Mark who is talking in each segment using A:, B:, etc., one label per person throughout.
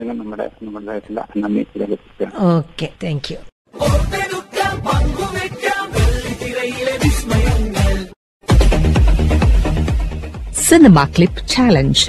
A: നമ്മുടെ നമ്മുടെ എല്ലാ നന്ദി രേഖപ്പെടുത്തുകയാണ്
B: okay thank you cinema clip challenge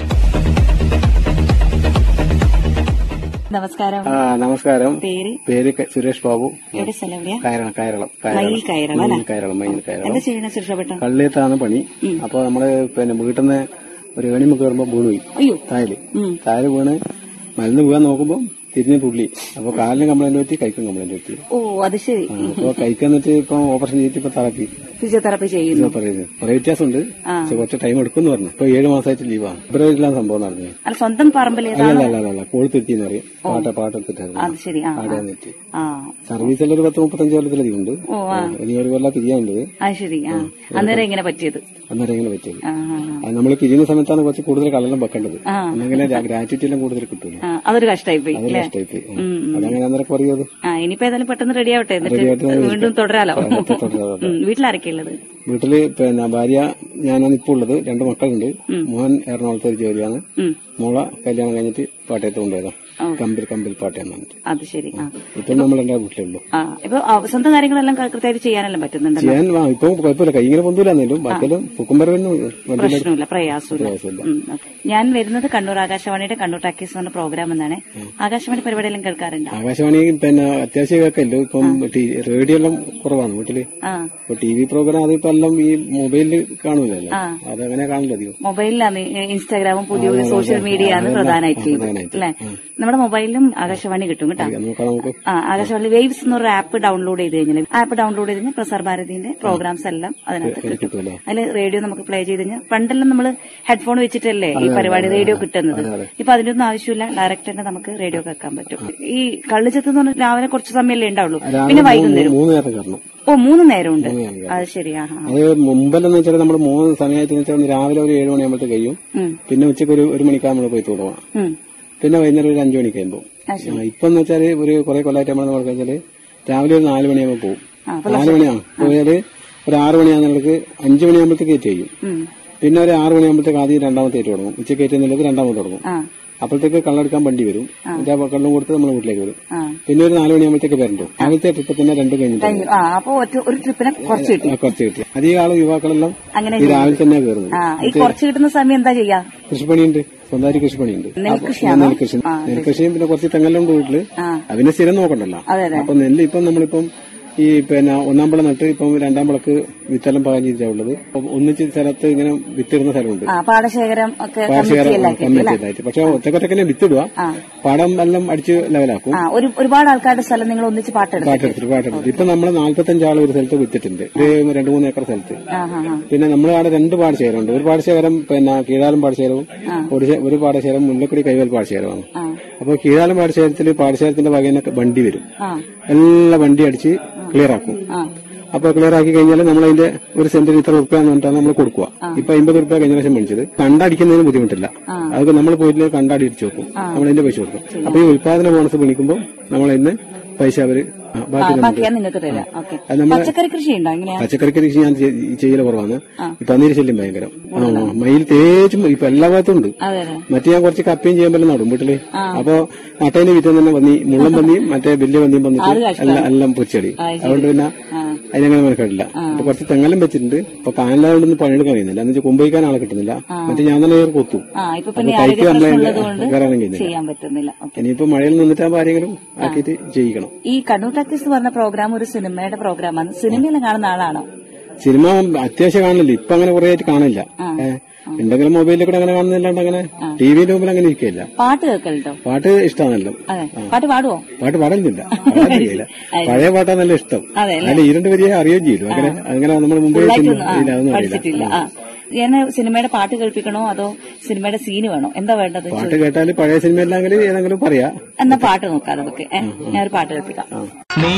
C: നമസ്കാരം
D: ആ നമസ്കാരം
C: പേര്
D: പേര് ക- സുരേഷ് ബാബു
C: എവിടെ സ്ഥലം എവിടെയാ
D: കയറളം കയറളം
C: മയിൽ കയറളം അല്ലേ?
D: മയിൽ കയറളം മയിൽ കയറളം
C: എന്താ ചെയ്യണ സുരക്ഷപ്പെട്ട
D: കള്ളിയത്താണ് പണി അപ്പൊ നമ്മള് പിന്നെ വീട്ടിൽ നിന്ന് ഒരു ഏണിമ കയറുമ്പോ വീണ് പോയി
C: അയ്യോ
D: തായല് തായല് വീണ് മരുന്ന് വീഴാൻ നോക്കുമ്പോ തിരിഞ്ഞ് തുള്ളി അപ്പൊ കാലിന് കംപ്ലൈന്റ് പറ്റി കൈക്കും കംപ്ലൈന്റ് പറ്റി
C: ഓ അത് ശരി
D: ആ, അപ്പൊ കൈക്ക് എന്നിട്ട് ഇപ്പൊ ഓപ്പറേഷൻ ചെയ്തിട്ട് ഇപ്പൊ തറപ്പി
C: ഫിസിയോതെറാപ്പി ചെയ്യുന്നു
D: പറയുന്നത് കുറെ വ്യത്യാസമുണ്ട് പക്ഷെ കുറച്ച് ടൈം എടുക്കും പറഞ്ഞു ഇപ്പൊ ഏഴ് മാസമായിട്ട് ലീവാണ് ഫെബ്രുവരിയിലാണ് സംഭവം നടന്നത്
C: അല്ല സ്വന്തം പറമ്പിൽ
D: അല്ല അല്ല അല്ല അല്ല കോഴിത്തെറ്റി എന്ന് പറയും പാട്ട പാട്ടെടുത്തിട്ടായിരുന്നു
C: അത് ശരി ആ
D: ആടെ വന്നിട്ട്
C: ആ
D: സർവീസിൽ ഒരു പത്ത് മുപ്പത്തഞ്ച് കൊല്ലത്തിലധികം ഉണ്ട്
C: ഓ ആ
D: ഇനി ഒരു കൊല്ലം പിരിയാനുണ്ട്
C: അത് ശരി ആ അന്നേരം ഇങ്ങനെ പറ്റിയത്
D: അന്നേരം ഇങ്ങനെ പറ്റിയത്
C: ആ ആ,
D: അത് നമ്മൾ പിരിയുന്ന സമയത്താണ് കുറച്ച് കൂടുതൽ കള്ളെല്ലാം വെക്കേണ്ടത്
C: ആ.
D: അങ്ങനെ ഗ്രാറ്റുവിറ്റി എല്ലാം കൂടുതൽ കിട്ടും
C: ആ അതൊരു കഷ്ടായി പോയി
D: അതൊരു
C: അല്ലേ
D: കഷ്ടമായിട്ട് അതങ്ങനെ അന്നേരം കുറയത്
C: ആ ഇനിയിപ്പോ ഏതായാലും പെട്ടെന്ന് റെഡി ആവട്ടെ എന്നിട്ട്
D: റെഡിയായിട്ട്
C: വീണ്ടും തുടരാലോ
D: തുടരാലോ.
C: ഉം, വീട്ടിലാരൊക്കെ ഉള്ളത്
D: വീട്ടില് പിന്നെ ഭാര്യ ഞാനാണ് ഇപ്പൊ ഉള്ളത് രണ്ട് മക്കളുണ്ട് മോൻ എറണാകുളത്തെ ഒരു ജോലിയാണ്
C: ഉം.
D: മോള കല്യാണം കഴിഞ്ഞിട്ട് പാട്ടയത്ത് കൊണ്ടുപോയതാ കമ്പിൽ കമ്പിൽ പാട്ടയെന്ന് പറഞ്ഞിട്ട്
C: അത് ശരി ആ
D: ഇപ്പൊ നമ്മൾ എന്റെ വീട്ടിലുള്ളൂ
C: ആ ഇപ്പൊ ആ, സ്വന്തം കാര്യങ്ങളെല്ലാം ക- കൃത്യമായിട്ട് ചെയ്യാനെല്ലാം പറ്റുന്നുണ്ടല്ലോ
D: ചെയ്യാൻ ആ, ഇപ്പൊ കുഴപ്പമില്ല കൈ ഇങ്ങനെ പൊന്തൂലെന്നേലും ബാക്കിയെല്ലാം പൊക്കുമ്പരവെന്നും വണ്ടിയിലെ
C: പ്രശ്നമില്ല പ്രയാസമില്ല
D: പ്രയാസമില്ല.
C: ഉം, ഓക്കേ. ഞാൻ വരുന്നത് കണ്ണൂർ ആകാശവാണിയുടെ കണ്ണൂർ ടാക്കീസ് എന്ന് പറഞ്ഞ പ്രോഗ്രാം എന്നാണ് ആകാശവാണി പരിപാടിയെല്ലാം കേൾക്കാറുണ്ട്
D: ആകാശവാണി പിന്നെ അത്യാവശ്യം കേൾക്കല്ലോ ഇപ്പം ടി- റേഡിയോ എല്ലാം കുറവാണ് വീട്ടില്
C: ആ
D: ഇപ്പൊ ടി വി പ്രോഗ്രാം അതിപ്പോ എല്ലാം ഈ മൊബൈലിൽ കാണൂലല്ലോ അതങ്ങനെ കാണില്ല അധികം
C: മൊബൈലിലാണ് ഈ ഇൻസ്റ്റാഗ്രാമും പുതിയ പുതിയ സോഷ്യൽ മീഡിയ ആണ് പ്രധാനമായിട്ട് ചെയ്യുന്നത്
D: പ്രധാനമായിട്ട്.
C: അല്ലെ നമ്മുടെ മൊബൈലിലും ആകാശവാണി കിട്ടും കേട്ടോ
D: നോക്കാം നമുക്ക്
C: ആ ആകാശവാണി വേവ്സ് എന്നൊരു ആപ്പ് ഡൗൺലോഡ് ചെയ്ത് കഴിഞ്ഞാൽ ആപ്പ് ഡൗൺലോഡ് ചെയ്ത് കഴിഞ്ഞാൽ പ്രസാർ ഭാരതിന്റെ പ്രോഗ്രാംസ് എല്ലാം അതിനകത്ത് കിട്ടും
D: കിട്ടുമല്ലോ
C: അതിൽ റേഡിയോ നമുക്ക് പ്ലേ ചെയ്ത് കഴിഞ്ഞാൽ പണ്ടെല്ലാം നമ്മൾ ഹെഡ്ഫോൺ വെച്ചിട്ടല്ലേ ഈ പരിപാടി റേഡിയോ കിട്ടുന്നത് ഇപ്പൊ അതിന്റെ ഒന്നും ആവശ്യമില്ല ഡയറക്റ്റ് തന്നെ നമുക്ക് റേഡിയോ കേൾക്കാൻ പറ്റും ഈ കള്ളിച്ചത്ത് എന്ന് പറഞ്ഞാൽ രാവിലെ കുറച്ച് സമയമല്ലേ ഉണ്ടാവുള്ളൂ പിന്നെ വൈകുന്നേരം
D: മൂന്ന് നേരം കയറണം
C: ഓ മൂന്ന് നേരമുണ്ട് അത് ശരി ആ ആ.
D: അത് മുമ്പെല്ലാം വെച്ചാൽ നമ്മൾ മൂന്ന് സമയത്ത് വെച്ചാൽ രാവിലെ ഒരു ഏഴ് മണിയാകുമ്പോഴത്തെ കഴിയും
C: ഉം.
D: പിന്നെ ഉച്ചക്ക് ഒരു ഒരു മണിക്കാണ് നമ്മൾ പോയി തുടങ്ങാം
C: ഉം.
D: പിന്നെ വൈകുന്നേരം ഒരു അഞ്ചു മണിക്ക് കഴിയുമ്പോൾ ഇപ്പൊ എന്ന് വെച്ചാല് ഒരു കുറെ കൊല്ലമായിട്ട് നമ്മൾ നമ്മൾ വെച്ചാല് രാവിലെ ഒരു നാല് മണിയാകുമ്പോൾ പോകും നാല് മണിയാണ് പോയാല് ഒരു ആറ് മണിയാകുന്നവർക്ക് അഞ്ചു മണിയാകുമ്പോഴത്തേക്ക് കയറ്റി ചെയ്യും
C: ഉം.
D: പിന്നെ ഒരു ആറ് മണിയാകുമ്പോഴത്തേക്ക് ആദ്യം രണ്ടാമത്തെ കയറ്റി തുടങ്ങും ഉച്ചക്ക് കയറ്റുന്നുള്ളത് രണ്ടാമത് തുടങ്ങും
C: ആ
D: അപ്പോഴത്തേക്ക് കള്ളെടുക്കാൻ വണ്ടി വരും എന്നിട്ട് ആ കള്ളും കൊടുത്ത് നമ്മൾ വീട്ടിലേക്ക് വരും
C: ആ.
D: പിന്നെ ഒരു നാല് മണിയാകുമ്പോഴത്തേക്ക് വരണ്ടോ ആദ്യത്തെ ട്രിപ്പ് തന്നെ രണ്ട് കഴിഞ്ഞിട്ട്
C: കഴിഞ്ഞു ആ അപ്പൊ ഒറ്റ ഒരു ട്രിപ്പിനെ കുറച്ച് കിട്ടി
D: ആ, കുറച്ച് കിട്ടി അധികം ആള് യുവാക്കളെല്ലാം
C: അങ്ങനെ
D: ഈ രാവിലെ തന്നെ കയറുന്നത്
C: ആ ഈ കുറച്ച് കിട്ടുന്ന സമയം എന്താ ചെയ്യാ
D: കൃഷിപ്പണിയുണ്ട് സ്വന്തമായിട്ട് കൃഷിപ്പണിയുണ്ട് അപ്പൊ നെൽകൃഷി നെൽകൃഷിയും പിന്നെ കുറച്ച് തെങ്ങെല്ലാം വീട്ടില്
C: ആ.
D: അതിനെ സ്ഥിരം നോക്കണ്ടല്ലോ
C: അതെ അതെ
D: അപ്പൊ നെല്ല് ഇപ്പം നമ്മളിപ്പം ഈ പിന്നെ ഒന്നാം വിള നട്ട് ഇപ്പം രണ്ടാം വിളക്ക് വിത്തെല്ലാം പാകിച്ചാ ഉള്ളത് അപ്പം ഒന്നിച്ച് സ്ഥലത്ത് ഇങ്ങനെ വിത്തിടുന്ന സ്ഥലമുണ്ട്
C: ആ പാടശേഖരം ഒക്കെ
D: കാർഷിക
C: കമ്മിറ്റിയെല്ലാം
D: കമ്മിറ്റിയിലായിട്ട് പക്ഷെ ഒറ്റക്കൊറ്റക്കന്നെ വിത്തിടുക പാടം എല്ലാം അടിച്ച് ലെവലാക്കും
C: ആ ഒരു ഒരുപാട് ആൾക്കാരുടെ സ്ഥലം നിങ്ങൾ ഒന്നിച്ച് പാട്ടെടുത്തു
D: പാട്ടെടുത്തിട്ട് പാട്ടെടുത്തിട്ട് ഇപ്പൊ നമ്മൾ നാല്പത്തഞ്ച് ആൾ ഒരു സ്ഥലത്ത് വിത്തിട്ടുണ്ട് ഒരു രണ്ടു മൂന്ന് ഏക്കർ സ്ഥലത്ത്
C: ആ ആ ആ
D: പിന്നെ നമ്മൾ അവിടെ രണ്ട് പാടശേഖരമുണ്ട് ഒരു പാടശേഖരം പിന്നെ കീഴാലും പാടശേഖരവും ഒരു ശേ- ഒരു പാടശേഖരം മുല്ലക്കുടി കൈവൽ പാടശേഖരമാണ്
C: ആ.
D: അപ്പോൾ കീഴാലും പാടശേഖരത്തിൽ പാടശേഖരത്തിന്റെ വകയിൽ വണ്ടി വരും
C: ആ
D: എല്ലാ വണ്ടി അടിച്ച് ക്ലിയർ ആക്കും
C: ആ
D: അപ്പൊ ക്ലിയർ ആക്കി കഴിഞ്ഞാൽ നമ്മൾ അതിന്റെ ഒരു സെന്റിന് ഇത്ര റുപ്യ എന്ന് പറഞ്ഞിട്ടാണ് നമ്മൾ കൊടുക്കുക ഇപ്പൊ അമ്പത് റുപ്യ കഴിഞ്ഞ പ്രാവശ്യം മേടിച്ചത് കണ്ടടിക്കുന്നതിന് ബുദ്ധിമുട്ടില്ല അതൊക്കെ നമ്മൾ പോയിട്ട് കണ്ടടി അടിച്ചു വെക്കും നമ്മൾ അതിന്റെ പൈസ കൊടുക്കും അപ്പൊ ഈ ഉത്പാദന ബോണസ് വിളിക്കുമ്പോൾ നമ്മൾ അതിന് പൈസ അവര് ആ, ബാക്കി നമുക്ക്
C: ബാക്കിയാ നിങ്ങൾക്ക് തരാം ഓക്കെ
D: അത് നമ്മള്
C: പച്ചക്കറി കൃഷി ഉണ്ടോ എങ്ങനെയാ
D: പച്ചക്കറി കൃഷി ഞാൻ ചെയ്- ചെയ്യല കുറവാണ് ഈ പന്നീര് ശല്യം ഭയങ്കരം ആ, മയിൽ തേച്ചും ഇപ്പൊ എല്ലാ ഭാഗത്തും ഉണ്ട്
C: അതെ അതെ
D: മറ്റേ ഞാൻ കുറച്ച് കപ്പയും ചെയ്യാൻ പറ്റും നടും വീട്ടില് അപ്പൊ നട്ടേന് വിറ്റ് തന്നെ പന്നി മുള്ളം പന്നിയും മറ്റേ വലിയ പന്നിയും വന്നിട്ട് എല്ലാം എല്ലാം പൊച്ചടി അതുകൊണ്ട് പിന്നെ അതിനങ്ങനെ മെനക്കെടില്ല അപ്പൊ കുറച്ച് തെങ്ങലും വെച്ചിട്ടുണ്ട് ഇപ്പൊ പാനലായോണ്ടൊന്നും പണിയെടുക്കാൻ കഴിയുന്നില്ല എന്ന് വെച്ചാൽ കുമ്പയിക്കാൻ ആളെ കിട്ടുന്നില്ല മറ്റേ ഞാൻ തന്നെ കയറി കൊത്തു
C: ആ ഇപ്പൊ പിന്നെ
D: അപ്പൊ കൈക്ക്
C: ആരോഗ്യ പ്രശ്നം
D: കംപ്ലൈന്റ്
C: ഉള്ളത് കൊണ്ട്
D: കയറാനും കഴിയുന്നില്ല
C: ചെയ്യാൻ പറ്റുന്നില്ല ഓക്കെ
D: ഇനിയിപ്പോ മഴയിൽ നിന്നിട്ടാകുമ്പോ ആരെങ്കിലും ആക്കിയിട്ട് ചെയ്യിക്കണം
C: ഈ കണ്ണൂർ ടാക്കീസ് പറഞ്ഞ പ്രോഗ്രാം ഒരു സിനിമയുടെ പ്രോഗ്രാമാണ് സിനിമയിൽ കാണുന്ന ആളാണോ
D: സിനിമ അത്യാവശ്യം കാണില്ല ഇപ്പൊ അങ്ങനെ കുറെ ആയിട്ട് കാണില്ല ഏ, ഉണ്ടെങ്കിലും മൊബൈലിൽ കൂടെ അങ്ങനെ കാണുന്നില്ലാണ്ട് അങ്ങനെ ടിവിന്റെ മുമ്പിൽ അങ്ങനെ ഇരിക്കില്ല
C: പാട്ട് കേൾക്കലുണ്ടോ
D: പാട്ട് ഇഷ്ടമാണല്ലോ
C: അതെ പാട്ട് പാടുവോ
D: പാട്ട് പാടുന്നില്ല പാടാനില്ല പഴയ പാട്ടാ നല്ല ഇഷ്ടം
C: അതെ
D: അതിൽ ഈ രണ്ട് വരിയെ അറിയുകയും ചെയ്തു അങ്ങനെ അങ്ങനെ നമ്മൾ മുമ്പേ
C: ഫുള്ളായിട്ടൊന്നും ആ,
D: ഇല്ല അതൊന്നും
C: പഠിച്ചിട്ടില്ല
D: അറിയില്ല
C: ആ ഞാൻ സിനിമയുടെ പാട്ട് കേൾപ്പിക്കണോ അതോ സിനിമയുടെ സീന് വേണോ എന്താ വേണ്ടത്
D: പാട്ട് കേട്ടാൽ പഴയ സിനിമ എല്ലാം ഏതെങ്കിലും പറയാ
C: എന്നാ പാട്ട് നോക്കാം നമുക്ക് ഏ? ഞാനൊരു പാട്ട് കേൾപ്പിക്കാം